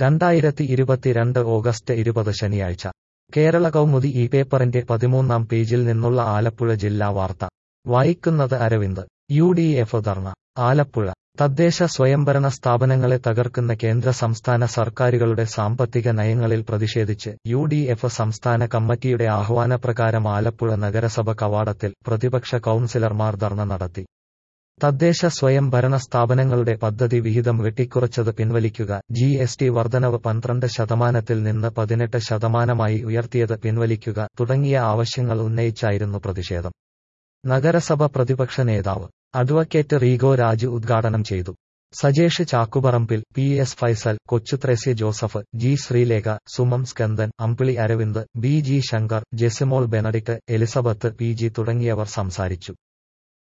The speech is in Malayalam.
രണ്ടായിരത്തി ഇരുപത്തിരണ്ട് ഓഗസ്റ്റ് ഇരുപത് ശനിയാഴ്ച കേരള കൗമുദി ഈ പേപ്പറിന്റെ പതിമൂന്നാം പേജിൽ നിന്നുള്ള ആലപ്പുഴ ജില്ലാ വാർത്ത വായിക്കുന്നത് അരവിന്ദ് യു ഡി എഫ് ധർണ ആലപ്പുഴ തദ്ദേശ സ്വയംഭരണ സ്ഥാപനങ്ങളെ തകർക്കുന്ന കേന്ദ്ര സംസ്ഥാന സർക്കാരുകളുടെ സാമ്പത്തിക നയങ്ങളിൽ പ്രതിഷേധിച്ച് യു ഡി എഫ് സംസ്ഥാന കമ്മിറ്റിയുടെ ആഹ്വാനപ്രകാരം ആലപ്പുഴ നഗരസഭ കവാടത്തിൽ പ്രതിപക്ഷ കൗൺസിലർമാർ ധർണ നടത്തി തദ്ദേശ സ്വയംഭരണ സ്ഥാപനങ്ങളുടെ പദ്ധതി വിഹിതം വെട്ടിക്കുറച്ചത് പിൻവലിക്കുക ജി എസ് ടി വർധനവ് പന്ത്രണ്ട് ശതമാനത്തിൽ നിന്ന് പതിനെട്ട് ശതമാനമായി ഉയർത്തിയത് പിൻവലിക്കുക തുടങ്ങിയ ആവശ്യങ്ങൾ ഉന്നയിച്ചായിരുന്നു പ്രതിഷേധം നഗരസഭ പ്രതിപക്ഷ നേതാവ് അഡ്വക്കേറ്റ് റീഗോ രാജു ഉദ്ഘാടനം ചെയ്തു Sajesh Chakkuparambil P S Faisal Kochuthresia Joseph G Sreelekha Sumam Skandan Ambili Aravind B G Shankar Jesimol Benedict Elizabeth P G തുടങ്ങിയവർ സംസാരിച്ചു